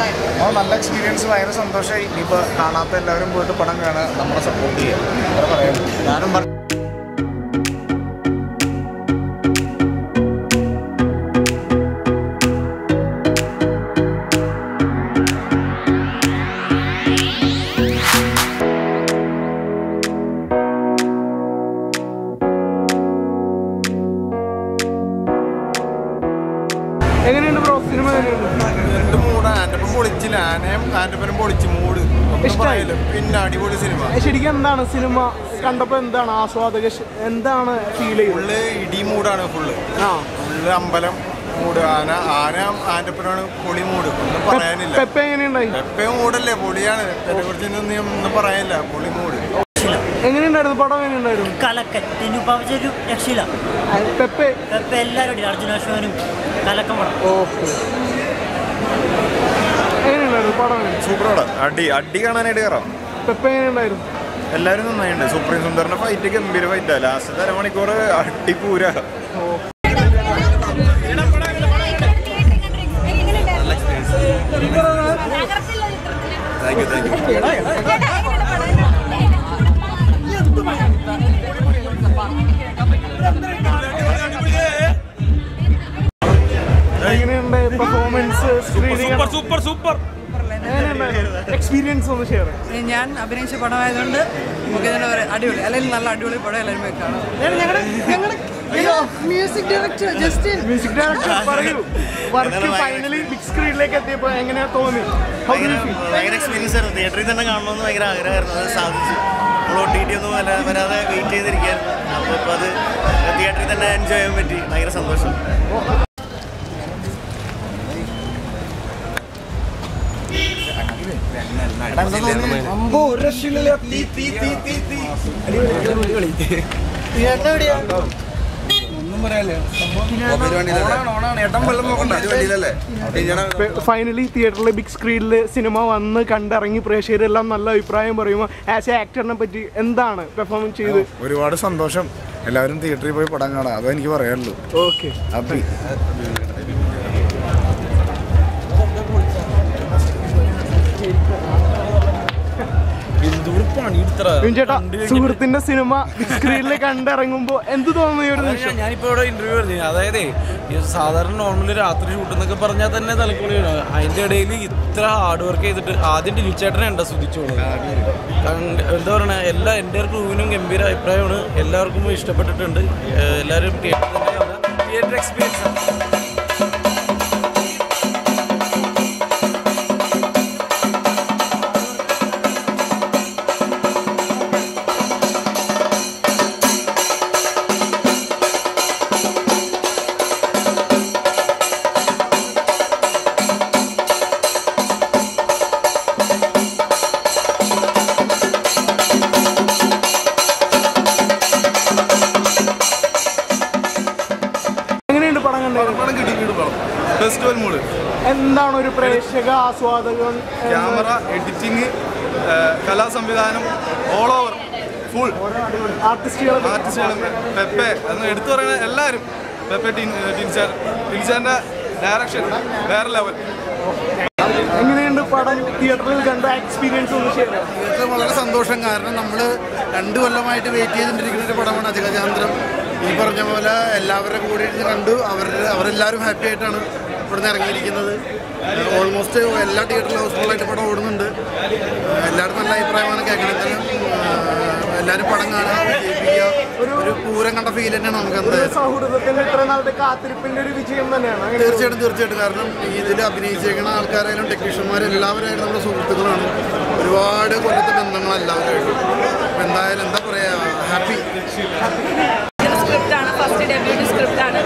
ആ നല്ല എക്സ്പീരിയൻസ് ഭയങ്കര സന്തോഷമായി ഇനിയിപ്പോൾ കാണാത്ത എല്ലാവരും പോയിട്ട് പടം കാണുക നമ്മളെ സപ്പോർട്ട് ചെയ്യുക അത്ര പറയാം ഞാനും പറഞ്ഞു എങ്ങനെയുണ്ട് ബ്രോ സിനിമ എങ്ങനെയുണ്ട് രണ്ട് മൂട് ആൻറ്റപ്പം പൊളിച്ചില്ല ആനയും ആൻറ്റപ്പനും പൊളിച്ച് മൂട് ഒന്നും ഇഷ്ടായി? പറയില്ല പിന്നെ അടിപൊളി സിനിമ ശരിക്കും എന്താണ് സിനിമ കണ്ടപ്പോ എന്താണ് ആസ്വാദക ശ- എന്താണ് ഫീൽ ചെയ്യുന്നത് ഫുള്ള് ഇടി മൂടാണ് ഫുള്ള് ആ ഫുള്ള് അമ്പലം മൂട് ആന ആന ആൻറ്റപ്പനാണ് പൊളി മൂട് ഒന്നും പറയാനില്ല പെപ്പ എങ്ങനെയുണ്ടായി എപ്പോഴും മൂടല്ലേ പൊളിയാണ് ഇതിനെ കുറിച്ച് ഒന്നും ഒന്നും പറയാനില്ല പൊളി മൂട് എങ്ങനെയുണ്ടായിരുന്നു പടം എങ്ങനെയുണ്ടായിരുന്നു കലക്കൻ ടിനുപ്പാവച്ച ഒരു രക്ഷയില്ല പെപ്പെ ഇപ്പൊ എല്ലാവരും ഉണ്ട് അർജുനാശ്വനും കലക്കം പടം ഓക്കെ എങ്ങനെയുണ്ടായിരുന്നു പടം എങ്ങനെ? സൂപ്പറോടെ അടി അടി കാണാനായിട്ട് കയറാം പെപ്പ എങ്ങനെയുണ്ടായിരുന്നു എല്ലാവരും നന്നായിട്ടുണ്ട് സുപ്രീം സുന്ദറിന്റെ ഫൈറ്റ് ഗംഭീര ഫൈറ്റാ ലാസ്റ്റത്തെ അരമണിക്കൂർ അടിപൂര താങ്ക് യു താങ്ക് യു എങ്ങനെയുണ്ട് performance super super super experience ഒന്ന് ഷെയർ ഞാൻ അഭിനയിച്ച പടമായതുകൊണ്ട് നമുക്ക് ഇതിനെ ഒരു അടിപൊളി അല്ലെങ്കിൽ നല്ല അടിപൊളി പടം എല്ലാവരും പോയി കാണാം music director Justin music director പറയൂ വർക്ക് ഫൈനലി ബിഗ് സ്ക്രീനിലേക്ക് എത്തിയപ്പോ എങ്ങനെയാ തോന്നി How do you feel? ഭയങ്കര എക്സ്പീരിയൻസ് ആയിരുന്നു തിയേറ്ററിൽ തന്നെ കാണണമെന്ന് ഭയങ്കര ആഗ്രഹമായിരുന്നു അത് സാധിച്ചു നമ്മൾ ഒ ടി ടി ഒന്നും വരാ- വരാതെ വെയിറ്റ് ചെയ്തിരിക്കുകയായിരുന്നു അപ്പോൾ ഇപ്പോൾ അത് തിയേറ്ററിൽ തന്നെ എൻജോയ് ചെയ്യാൻ പറ്റി ഭയങ്കര സന്തോഷം ഫൈനലി തിയേറ്ററിലെ ബിഗ് സ്ക്രീനിൽ സിനിമ വന്ന് കണ്ടിറങ്ങി പ്രേക്ഷകരെല്ലാം നല്ല അഭിപ്രായം പറയുമ്പോൾ ആസ് എ ആക്ടറിനെ പറ്റി എന്താണ് പെർഫോമൻസ് ചെയ്ത് ഒരുപാട് സന്തോഷം എല്ലാവരും തിയേറ്ററിൽ പോയി പടം കാണാം അതേ എനിക്ക് പറയാനുള്ളൂ ഓക്കെ ഹാപ്പി ചേട്ടാ സുഹൃത്തിന്റെ സിനിമ ബിഗ് സ്ക്രീനിൽ കണ്ടിറങ്ങുമ്പോ എന്ത് തോന്നുന്നു ഈ ഒരു നിമിഷം ഞാനിപ്പോ ഇവിടെ ഇന്റർവ്യൂ പറഞ്ഞു അതായത് ഈ സാധാരണ നോർമലി രാത്രി ഷൂട്ട് എന്നൊക്കെ പറഞ്ഞാൽ തന്നെ തലക്കുളിയാണ് അതിന്റെ ഇടയിൽ ഇത്ര ഹാർഡ് വർക്ക് ചെയ്തിട്ട് ആദ്യം ടിനിച്ചേട്ടനെ ഉണ്ട് സ്തുതിച്ചോളൂ എന്താ പറയണ എല്ലാ എൻ്റെ ക്രൂവിനും ഗംഭീര അഭിപ്രായമാണ് എല്ലാവർക്കും ഇഷ്ടപ്പെട്ടിട്ടുണ്ട് ഏഹ് എല്ലാവരും തിയേറ്ററിൽ തന്നെ കാണുക തിയേറ്റർ എക്സ്പീരിയൻസ് ആണ് എങ്ങനെയുണ്ട് പടം കണ്ടത് ഫെസ്റ്റിവൽ മൂഡ് എന്താണ് ഒരു പ്രേക്ഷക ആസ്വാദകൻ എന്ന് ക്യാമറ എഡിറ്റിംഗ് കലാ സംവിധാനം ഓൾ ഓവർ ഫുൾ ആർട്ടിസ്റ്റുകളെ ആർട്ടിസ്റ്റുകളും പെപ്പെ എന്ന് എടുത്തു പറയുന്ന എല്ലാവരും പെപ്പെ ടീൻ ടീൻസാർ ടീൻസാറിന്റെ ഡയറക്ഷൻ വേറെ ലെവൽ എങ്ങനെയുണ്ട് പടം തിയേറ്ററിൽ കണ്ട എക്സ്പീരിയൻസ് ഒന്ന് ഷെയർ ചെയ്യാം ഇത് വളരെ സന്തോഷം കാരണം നമ്മൾ രണ്ട് കൊല്ലമായിട്ട് വെയിറ്റ് ചെയ്തുകൊണ്ടിരിക്കുന്ന ഒരു പടമാണ് അധികചാന്ദ്രം ഈ പറഞ്ഞ പോലെ എല്ലാവരുടെ കൂടെ ഇരുന്ന് കണ്ടു അവർ അവരെല്ലാവരും ഹാപ്പി ആയിട്ടാണ് ഇവിടുന്ന് ഇറങ്ങിയിരിക്കുന്നത് ഓൾമോസ്റ്റ് എല്ലാ തിയേറ്ററിലും ഹൗസ്ഫുള്ളായിട്ട് പടം ഓടുന്നുണ്ട് എല്ലാവർക്കും നല്ല അഭിപ്രായമാണ് കേൾക്കുന്നത് എല്ലാവരും പടം കാണുക വിജയിപ്പിക്കുക ഒരു പൂരം കണ്ട ഫീൽ തന്നെയാണ് നമുക്ക് ഒരു എന്തായാലും സൗഹൃദത്തിന്റെ ഇത്ര നാളത്തെ കാത്തിരിപ്പിന്റെ ഒരു വിജയം തന്നെയാണ് അങ്ങനെ തീർച്ചയായിട്ടും തീർച്ചയായിട്ടും കാരണം ഇതിൽ അഭിനയിച്ചേക്കുന്ന ആൾക്കാരായാലും ടെക്നീഷ്യന്മാരും എല്ലാവരായാലും നമ്മുടെ സുഹൃത്തുക്കളാണ് ഒരുപാട് കൊല്ലത്തെ ബന്ധങ്ങൾ എല്ലാവരുമായിട്ടും അപ്പം എന്തായാലും എന്താ പറയുക ഹാപ്പി സ്ക്രിപ്റ്റാണ് ഫസ്റ്റ് ഡെബ്യൂട്ട് സ്ക്രിപ്റ്റാണ്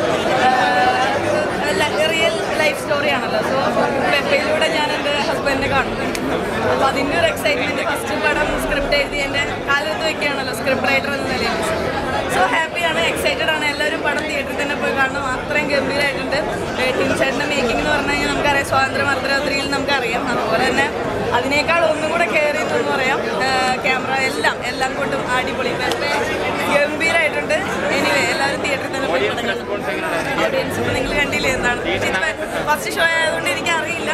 റിയൽ ലൈഫ് സ്റ്റോറി ആണല്ലോ സോ പെപ്പയിലൂടെ ഞാൻ എൻ്റെ ഹസ്ബൻഡിനെ കാണുന്നു അപ്പോൾ അതിൻ്റെ ഒരു എക്സൈറ്റ്മെൻറ്റ് ഫസ്റ്റ് പടം സ്ക്രിപ്റ്റ് എഴുതി എൻ്റെ കാലത്ത് വയ്ക്കുകയാണല്ലോ സ്ക്രിപ്റ്റ് റൈറ്റർ എന്ന നിലയിൽ സോ ഹാപ്പിയാണ് എക്സൈറ്റഡ് ആണ് എല്ലാവരും പടം തിയേറ്ററിൽ തന്നെ പോയി കാണണം അത്രയും ഗംഭീരമായിട്ടുണ്ട് ടീംസേട്ടൻ്റെ മേക്കിംഗ് എന്ന് പറഞ്ഞു കഴിഞ്ഞാൽ നമുക്കറിയാം സ്വാതന്ത്ര്യ അർദ്ധരാത്രിയിൽ നമുക്കറിയാം അതുപോലെ തന്നെ അതിനേക്കാൾ ഒന്നും കൂടെ കയറി എന്ന് പറയാം ക്യാമറ എല്ലാം എല്ലാം കൊണ്ടും അടിപൊളി പക്ഷേ ഗംഭീരമായിട്ടുണ്ട് എനിവേ എല്ലാവരും തിയേറ്ററിൽ തന്നെ പോയി പടം കാണണം ഓഡിയൻസ് ഇപ്പോൾ നിങ്ങൾ കണ്ടില്ലേ എന്താണ് ഫസ്റ്റ് ഷോ ആയതുകൊണ്ട് എനിക്ക് അറിയില്ല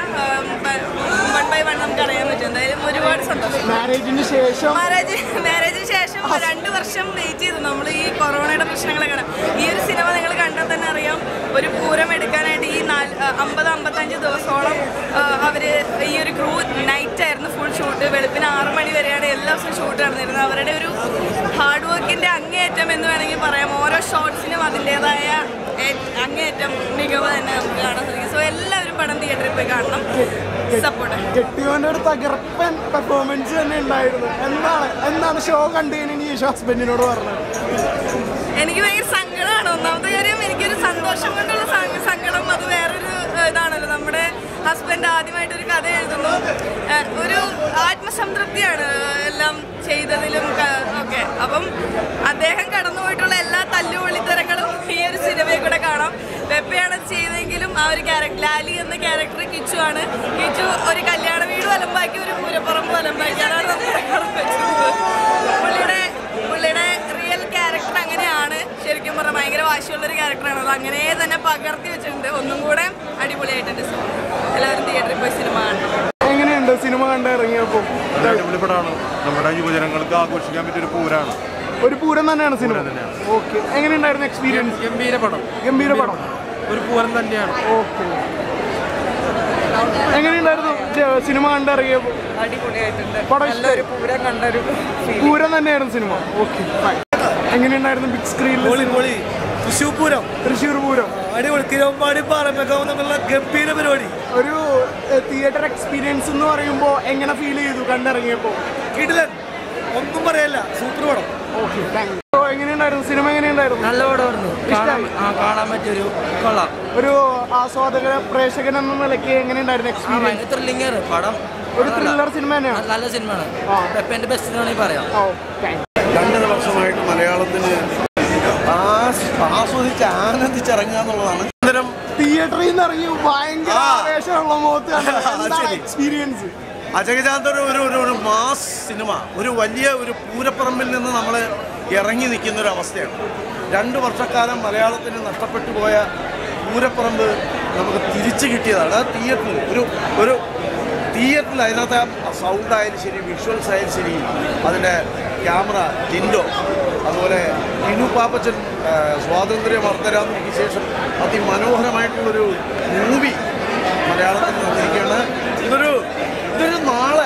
വൺ ബൈ വൺ നമുക്ക് അറിയാൻ പറ്റും എന്തായാലും ഒരുപാട് സന്തോഷം മാരേജിന് ശേഷം മാരേജ് മാരേജിന് ശേഷം രണ്ട് വർഷം വെയിറ്റ് ചെയ്തു നമ്മൾ ഈ കൊറോണയുടെ പ്രശ്നങ്ങളൊക്കെ കാണാം ഈ ഒരു സിനിമ നിങ്ങൾ കണ്ടാൽ തന്നെ അറിയാം ഒരു പൂരം എടുക്കാനായിട്ട് ഈ നാല് അമ്പത് അമ്പത്തഞ്ച് ദിവസത്തോളം ആ, അവര് ഈ ഒരു ക്രൂ നൈറ്റ് ആയിരുന്നു ഫുൾ ഷൂട്ട് വെളുപ്പിന് ആറ് മണി വരെയാണ് എല്ലാ ദിവസവും ഷൂട്ട് നടന്നിരുന്നത് അവരുടെ ഒരു ഹാർഡ് വർക്കിന്റെ അങ്ങേയറ്റം എന്ന് വേണമെങ്കിൽ പറയാം ഓരോ ഷോർട്സിനും അതിൻ്റെതായ അങ്ങേയറ്റം മികവ് തന്നെ നമുക്ക് കാണാൻ സാധിക്കും സോ എല്ലാവരും പടം തിയേറ്ററിൽ പോയി കാണണം സപ്പോർട്ട് കെട്ടിയോന്റെ ഒരു തകർപ്പൻ പെർഫോമൻസ് തന്നെ ഉണ്ടായിരുന്നു എന്താണ് എന്താണ് ഷോ കണ്ടതിന് ശേഷം ഹസ്ബൻഡിനോട് പറഞ്ഞത് എനിക്ക് ഭയങ്കര സങ്കടമാണ് ഒന്നാമത്തെ കാര്യം എനിക്കൊരു സന്തോഷം കൊണ്ടുള്ള സങ്ക- സങ്കടം അത് വേറൊരു ഏഹ്, ഇതാണല്ലോ നമ്മുടെ ഹസ്ബൻഡ് ആദ്യമായിട്ട് ഒരു കഥ എഴുതുന്നു ഏഹ്, ഒരു ആത്മസംതൃപ്തിയാണ് എല്ലാം ചെയ്തതിലും ക- ഒക്കെ അപ്പം അദ്ദേഹം കടന്നുപോയിട്ടുള്ള എല്ലാ തല്ലുപൊളിത്തരങ്ങളും ഈ ഒരു സിനിമയിൽ കൂടെ കാണാം വെപ്പയാണ് അത് ചെയ്തെങ്കിലും ആ ഒരു ക്യാരക്ടർ ലാലി എന്ന ക്യാരക്ടർ കിച്ചു ആണ് കിച്ചു ഒരു കല്യാണ വീടും അലമ്പാക്കി ഒരു പൂരപ്പുറമ്പും അലമ്പാക്കി അതാണ് നമ്മുടെ കടം വെച്ചത് പുള്ളിയുടെ പുള്ളിയുടെ റിയൽ ക്യാരക്ടർ അങ്ങനെയാണ് ശരിക്കും പറഞ്ഞാൽ ഭയങ്കര വാശിയുള്ളൊരു ക്യാരക്ടറാണ് അത് അങ്ങനെ തന്നെ പകർത്തി വെച്ചിട്ടുണ്ട് ഒന്നും കൂടെ അടിപൊളിയായിട്ടുണ്ട് സോ എല്ലാവരും തിയേറ്ററിൽ പോയി സിനിമ കാണണം എങ്ങനെയുണ്ട് സിനിമ കണ്ടിറങ്ങിയപ്പോൾ ഒരു അടിപൊളി പടമാണ് നമ്മുടെ യുവജനങ്ങൾക്ക് ആഘോഷിക്കാൻ പറ്റിയ ഒരു പൂരാണ് ഒരു പൂരം തന്നെയാണ് സിനിമ ഓക്കെ എങ്ങനെയുണ്ടായിരുന്നു എക്സ്പീരിയൻസ് ഗംഭീര പടം ഗംഭീര പടം ഒരു പൂരം തന്നെയാണ് ഓക്കെ എങ്ങനെയുണ്ടായിരുന്നു ജ- സിനിമ കണ്ടിറങ്ങിയപ്പോൾ അടിപൊളിയായിട്ടുണ്ട് പടം നല്ലൊരു ഇഷ്ടമായി? പൂരം കണ്ടൊരു പൂരം തന്നെയായിരുന്നു സിനിമ ഓക്കെ എങ്ങനെയുണ്ടായിരുന്നു ബിഗ് സ്ക്രീനിൽ തൃശ്ശൂർ പൂരം തൃശ്ശൂർ പൂരം അടിപൊളി തിരുവമ്പാടി പാറമേക്കാവ് തമ്മിലുള്ള ഗംഭീര പരിപാടി ഒരു തിയേറ്റർ എക്സ്പീരിയൻസ് എന്ന് പറയുമ്പോൾ എങ്ങനെ ഫീൽ ചെയ്തു കണ്ടിറങ്ങിയപ്പോൾ കിടിലൻ ഒന്നും പറയല്ല സൂപ്പർ പടം ഓക്കെ താങ്ക് യു എങ്ങനെയുണ്ടായിരുന്നു സിനിമ എങ്ങനെയുണ്ടായിരുന്നു നല്ല പടമായിരുന്നു കാണാൻ ആ കാണാൻ പറ്റിയൊരു കൊള്ളാം ഒരു ആസ്വാദക പ്രേക്ഷകൻ എന്ന നിലയ്ക്ക് എങ്ങനെയുണ്ടായിരുന്നു ആ എക്സ്പീരിയൻസ് ഭയങ്കര ത്രില്ലിംഗ് പടം ഒരു ത്രില്ലർ സിനിമ തന്നെയാണ് നല്ല സിനിമയാണ് ആ. പെപ്പന്റെ ബെസ്റ്റ് വേണമെങ്കിൽ പറയാം ഓ താങ്ക് രണ്ടര വർഷമായിട്ട് മലയാളത്തിന് ആസ്- ആസ്വദിച്ച് ആനന്ദിച്ചിറങ്ങുക എന്നുള്ളതാണ് അന്നേരം തിയേറ്ററിൽ നിന്ന് ഇറങ്ങി ഭയങ്കര ആ. ആവേശമുള്ള മുഖത്ത് അത് ശരി. എക്സ്പീരിയൻസ് അജഗജാന്തര ഒരു ഒരു ഒരു മാസ് സിനിമ ഒരു വലിയ ഒരു പൂരപ്പറമ്പിൽ നിന്ന് നമ്മൾ ഇറങ്ങി നിൽക്കുന്ന ഒരു അവസ്ഥയാണ് രണ്ട് വർഷക്കാലം മലയാളത്തിന് നഷ്ടപ്പെട്ടു പോയ പൂരപ്പറമ്പ് നമുക്ക് തിരിച്ചു കിട്ടിയതാണ് ആ തിയേറ്ററിൽ ഒരു ഒരു തിയേറ്ററിൽ അതിനകത്ത് സൗണ്ട് ആയാലും ശരി വിഷ്വൽസ് ആയാലും ശരി അതിൻ്റെ ക്യാമറ ടിൻഡോ അതുപോലെ ടിനു പാപ്പച്ചൻ ആ, സ്വാതന്ത്ര്യം അർദ്ധരാത്രിക്ക് ശേഷം അതിമനോഹരമായിട്ടുള്ളൊരു മൂവി മലയാളത്തിൽ വന്നിരിക്കുകയാണ് ഇതൊരു ഇതൊരു നാളെ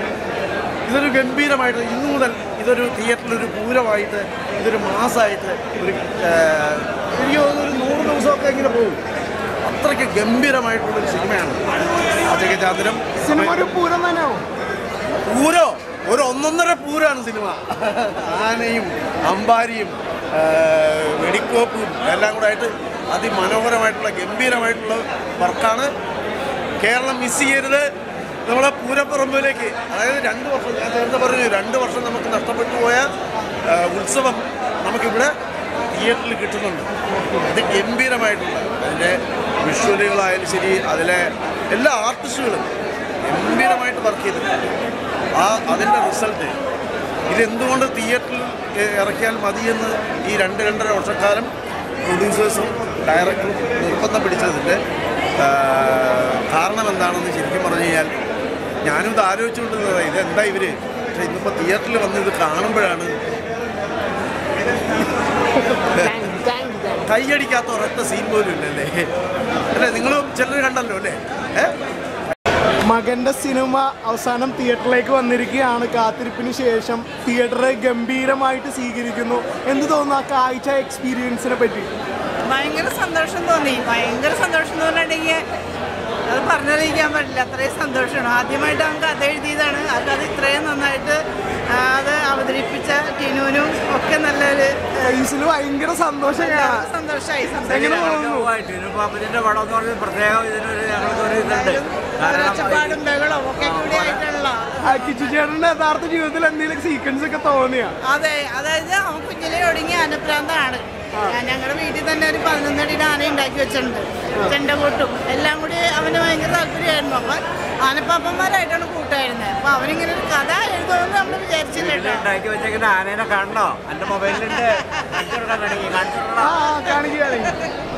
ഇതൊരു ഗംഭീരമായിട്ട് ഇന്നു മുതൽ ഇതൊരു തിയേറ്ററിൽ ഒരു പൂരമായിട്ട് ഇതൊരു മാസമായിട്ട് ഒരു ആ, എനിക്ക് തോന്നുന്നു ഒരു നൂറ് ദിവസമൊക്കെ ഇങ്ങനെ പോകും അത്രയ്ക്ക് ഗംഭീരമായിട്ടുള്ളൊരു സിനിമയാണ് അജഗജാതരം സിനിമ ഒരു പൂരം തന്നെയാവും പൂരോ ഒരു ഒന്നൊന്നര പൂരാണ് സിനിമ ആനയും അമ്പാരിയും ആ, വെടിക്കോപ്പും എല്ലാം കൂടെ ആയിട്ട് അതിമനോഹരമായിട്ടുള്ള ഗംഭീരമായിട്ടുള്ള വർക്കാണ് കേരളം മിസ് ചെയ്യരുത് നമ്മളെ പൂരപ്പറമ്പിലേക്ക് അതായത് രണ്ട് വർഷം ഞാൻ നേരത്തെ പറഞ്ഞു രണ്ട് വർഷം നമുക്ക് നഷ്ടപ്പെട്ടു പോയ ആ, ഉത്സവം നമുക്കിവിടെ തിയേറ്ററിൽ കിട്ടുന്നുണ്ട് ഇത് ഗംഭീരമായിട്ടുള്ള അതിൻ്റെ വിഷ്വലുകളായാലും ശരി അതിലെ എല്ലാ ആർട്ടിസ്റ്റുകളും ഗംഭീരമായിട്ട് വർക്ക് ചെയ്തിട്ടുണ്ട് ആ അതിൻ്റെ റിസൾട്ട് ഇതെന്തുകൊണ്ട് തിയേറ്ററിൽ എ- ഇറക്കിയാൽ മതിയെന്ന് ഈ രണ്ട് രണ്ടര വർഷക്കാലം പ്രൊഡ്യൂസേഴ്സും ഡയറക്ടറും നിർബന്ധം പിടിച്ചതിൻ്റെ ആ, കാരണം എന്താണെന്ന് ശരിക്കും പറഞ്ഞു കഴിഞ്ഞാൽ ഞാനും ഇത് ആലോചിച്ചുകൊണ്ടിരുന്നത് ഇതെന്താ ഇവർ പക്ഷേ ഇന്നിപ്പോൾ തിയേറ്ററിൽ വന്ന് ഇത് കാണുമ്പോഴാണ് കൈയടിക്കാത്ത ഒരൊറ്റ സീൻ പോലും ഇല്ലല്ലേ അല്ലേ നിങ്ങളും ചിലർ കണ്ടല്ലോ അല്ലേ ഏ മകന്റെ സിനിമ അവസാനം തിയേറ്ററിലേക്ക് വന്നിരിക്കുകയാണ് കാത്തിരിപ്പിന് ശേഷം തിയേറ്ററെ ഗംഭീരമായിട്ട് സ്വീകരിക്കുന്നു എന്ത് തോന്നുന്നു ആ കാഴ്ച എക്സ്പീരിയൻസിനെ പറ്റി ഭയങ്കര സന്തോഷം തോന്നി ഭയങ്കര സന്തോഷം എന്ന് പറഞ്ഞിട്ടുണ്ടെങ്കിൽ അത് പറഞ്ഞറിയിക്കാൻ പറ്റില്ല അത്രയും സന്തോഷമാണ് ആദ്യമായിട്ട് അവൻ കഥ എഴുതിയതാണ് ആ കഥ ഇത്രയും നന്നായിട്ട് ആ, അത് അവതരിപ്പിച്ച ടിനുവിനും ഒക്കെ നല്ലൊരു ഫേസിൽ ഭയങ്കര സന്തോഷം കാണാം സന്തോഷമായി എങ്ങനെ തോന്നുന്നു പാപ്പത്തിന്റെ പടം എന്ന് പറഞ്ഞാൽ പ്രത്യേകം ഇതിനൊരു ഞങ്ങൾക്കൊരു ഇതുണ്ട് ഒച്ചപ്പാടും ബഹളവും ഒക്കെ കൂടി ആയിട്ടുള്ള ആ കിച്ചു ചേട്ടന്റെ യഥാർത്ഥ ജീവിതത്തിൽ എന്തെങ്കിലും സീക്വൻസ് ഒക്കെ തോന്നിയാ അതെ അതായത് അവൻ കുഞ്ഞിലെ ഒടുങ്ങിയ ആനപ്രാന്താണ് ഞങ്ങളുടെ വീട്ടിൽ തന്നെ ഒരു പതിനൊന്നടിയുടെ ആന ഉണ്ടാക്കി വെച്ചിട്ടുണ്ട് ചെണ്ടകൂട്ടും എല്ലാം കൂടി അവന് ഭയങ്കര താല്പര്യമായിരുന്നു അപ്പൊ ആനപ്പാപ്പന്മാരായിട്ടാണ് കൂട്ടായിരുന്നത് അപ്പൊ അവനിങ്ങനെ ഒരു കഥ എഴുതുമെന്ന് നമ്മൾ വിചാരിച്ചില്ല കേട്ടോ ഉണ്ടാക്കി വെച്ചേക്കുന്ന ആനേനെ കാണണോ എന്റെ മൊബൈലിലുണ്ട് ആ കാണിക്കുകയാണെങ്കിൽ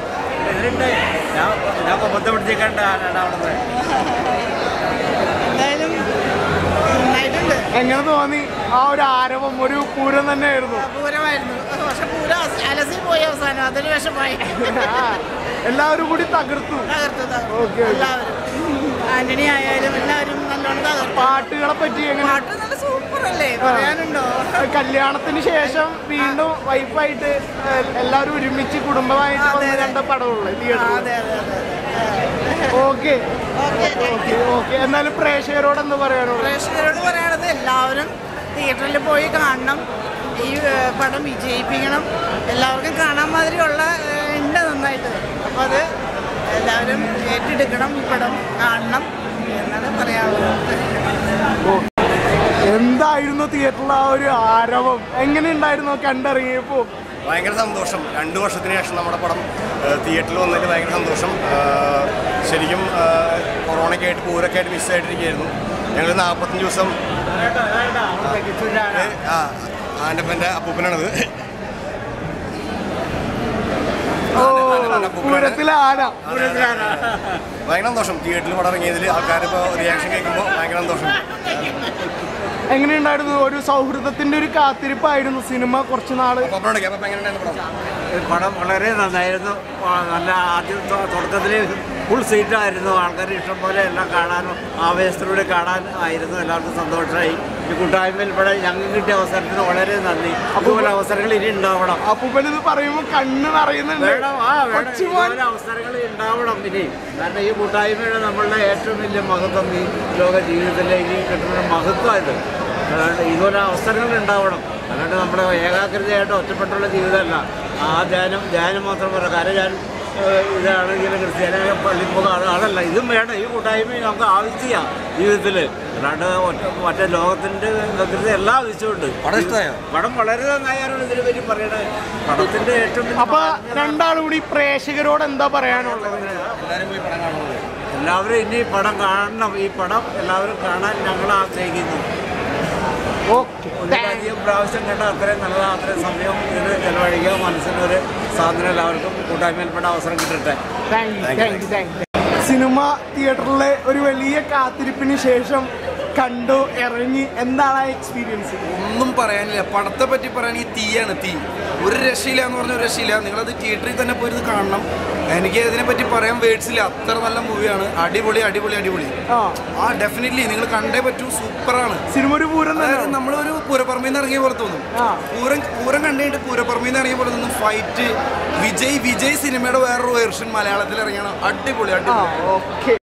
ഇതിലുണ്ട് ഞാൻ ഞാൻ കൊമ്പത്തെ പിടിച്ചേക്കണ്ട രണ്ടാമത് എന്തായാലും നന്നായിട്ടുണ്ട് എങ്ങനെ തോന്നി ആ ഒരു ആരവം ഒരു പൂരം തന്നെയായിരുന്നു പൂരമായിരുന്നു പക്ഷെ പൂരം അസ്- അലസി പോയി അവസാനം അതൊരു വിഷമായി എല്ലാവരും കൂടി തകർത്തു തകർത്തു തകർത്തു ഓക്കെ എല്ലാവരും ആന്റണി ആയാലും എല്ലാവരും നല്ലോണം തകർത്തു പാട്ടുകളെ പറ്റി എങ്ങനെ പാട്ട് നല്ല സൂപ്പർ അല്ലേ പറയാനുണ്ടോ കല്യാണത്തിന് ശേഷം വീണ്ടും വൈഫായിട്ട് എല്ലാവരും ഒരുമിച്ച് കുടുംബമായിട്ട് വന്ന് കണ്ട പടമുള്ളൂ തിയേറ്ററിൽ ഓക്കെ ഓക്കെ ഓക്കെ എന്നാലും പ്രേക്ഷകരോട് എന്താ പറയാനുള്ളത് പ്രേക്ഷകരോട് പറയാനുള്ളത് എല്ലാവരും തിയേറ്ററിൽ പോയി കാണണം ഈ ഏഹ്, പടം വിജയിപ്പിക്കണം എല്ലാവർക്കും കാണാൻ മാതിരിയുള്ള ഏഹ്, ഉണ്ട് നന്നായിട്ട് അപ്പോൾ അത് എല്ലാവരും ഏറ്റെടുക്കണം ഈ പടം കാണണം എന്നാണ് പറയാനുള്ളത് എന്തായിരുന്നു തിയേറ്ററിൽ ആ ഒരു ആരവം എങ്ങനെ ഉണ്ടായിരുന്നു കണ്ടിറങ്ങിയപ്പോ ഭയങ്കര സന്തോഷം രണ്ട് വർഷത്തിന് ശേഷം നമ്മുടെ പടം തിയേറ്ററിൽ വന്നതിൽ ഭയങ്കര സന്തോഷം ആ, ശരിക്കും ആ, കൊറോണയ്ക്ക് ആയിട്ട് പൂരൊക്കെ ആയിട്ട് മിസ്സായിട്ടിരിക്കുകയായിരുന്നു ഞങ്ങൾ നാൽപ്പത്തഞ്ച് ദിവസം ആ ആൻ്റപ്പൻ്റെ അപ്പൂപ്പനാണത് ഓ പൂരത്തിലെ ആന ഭയങ്കര സന്തോഷം തിയേറ്ററിൽ പടം ഇറങ്ങിയതിൽ ആൾക്കാർ ഇപ്പോൾ റിയാക്ഷൻ കേൾക്കുമ്പോൾ ഭയങ്കര സന്തോഷം എങ്ങനെയുണ്ടായിരുന്നു ഒരു സൗഹൃദത്തിന്റെ ഒരു കാത്തിരിപ്പായിരുന്നു സിനിമ കുറച്ച് നാള് പടം വളരെ നന്നായിരുന്നു ആ, നല്ല ആദ്യം തുടക്കത്തിൽ ഫുൾ സീറ്റായിരുന്നു ആൾക്കാർ ഇഷ്ടംപോലെ എല്ലാം കാണാനും ആവേശത്തിലൂടെ കാണാൻ ആയിരുന്നു എല്ലാവർക്കും സന്തോഷമായി ഈ കൂട്ടായ്മയിൽ ഇവിടെ ഞങ്ങൾക്ക് കിട്ടിയ അവസരത്തിന് വളരെ നന്ദി അതുപോലെ അവസരങ്ങൾ ഇനി ഉണ്ടാവണം അപ്പൂപ്പൻ ഇത് പറയുമ്പോ കണ്ണ് നിറയുന്നുണ്ട് വേണം ആ വേണം കൊച്ചുമോൻ ഇതുപോലെ അവസരങ്ങൾ ഉണ്ടാവണം ഇനി കാരണം ഈ കൂട്ടായ്മയുടെ നമ്മളുടെ ഏറ്റവും വലിയ മഹത്വം ഈ ലോക ജീവിതത്തിലേക്ക് കിട്ടുന്ന മഹത്വം ഇത് അതുകൊണ്ട് ഇതുപോലെ അവസരങ്ങൾ ഉണ്ടാവണം അല്ലാണ്ട് നമ്മുടെ ഏകാഗ്രതയായിട്ട് ഒറ്റപ്പെട്ടുള്ള ജീവിതമല്ല ആ ധ്യാനം ധ്യാനം മാത്രം പറയാം കാരണം ഞാൻ ഏഹ്, ഇതാണെങ്കിൽ ക്രിസ്ത്യാനി പള്ളി പോകുന്ന ആൾ- ആളല്ല ഇതും വേണം ഈ കൂട്ടായ്മ നമുക്ക് ആവശ്യമാണ് ജീവിതത്തിൽ അല്ലാണ്ട് ഒറ്റ മറ്റേ ലോകത്തിൻ്റെ പ്രകൃതി എല്ലാം ആവശ്യമുണ്ട് പടം ഇഷ്ടമായോ? പടം വളരെ നന്നായാണ് ഇതിനെ പറ്റി പറയണത് പടത്തിന്റെ ഏറ്റവും വലിയ അപ്പൊ രണ്ടാളും കൂടി പ്രേക്ഷകരോട് എന്താ പറയാനുള്ളത് എല്ലാവരും ഇനി ഈ പടം കാണണം ഈ പടം എല്ലാവരും കാണാൻ ഞങ്ങൾ ആഗ്രഹിക്കുന്നു ഓക്കെ ഒന്നിലധികം പ്രാവശ്യം കണ്ട അത്രയും നല്ലതാണ് അത്രയും സമയം ഇത് ചെലവഴിക്കുക മനസ്സിനൊരു സാധനം എല്ലാവർക്കും കൂട്ടായ്മയിൽപ്പെട്ട അവസരം കിട്ടട്ടെ thank you thank you thank you cinema തിയേറ്ററിലെ ഒരു വലിയ കാത്തിരിപ്പിന് ശേഷം കണ്ടു ഇറങ്ങി എന്താണ് ആ എക്സ്പീരിയൻസ് ഒന്നും പറയാനില്ല പടത്തെ പറ്റി പറയുകയാണെങ്കിൽ തീയാണ് തീ ഒരു രക്ഷയില്ല എന്ന് പറഞ്ഞ ഒരു രക്ഷയില്ല നിങ്ങളത് തിയേറ്ററിൽ തന്നെ പോയിരുന്ന് കാണണം എനിക്ക് ഇതിനെ പറ്റി പറയാൻ വേർഡ്സ് ഇല്ല അത്ര നല്ല മൂവിയാണ് അടിപൊളി അടിപൊളി അടിപൊളി ആ ആ ഡെഫിനറ്റ്ലി നിങ്ങൾ കണ്ടേ പറ്റൂ സൂപ്പറാണ് സിനിമ ഒരു പൂരം അതായത് തന്നെ നമ്മളൊരു പൂരപ്പറമ്പിൽ നിന്ന് ഇറങ്ങിയ പോലെ തോന്നും ആ. പൂരം പൂരം കണ്ടിട്ട് പൂരപ്പറമ്പിൽ നിന്ന് ഇറങ്ങിയ പോലെ തോന്നും ഫൈറ്റ് വിജയ് വിജയ് സിനിമയുടെ വേറൊരു വേർഷൻ മലയാളത്തിൽ ഇറങ്ങിയാണ് അടിപൊളി ആ അടിപൊളി ഓക്കെ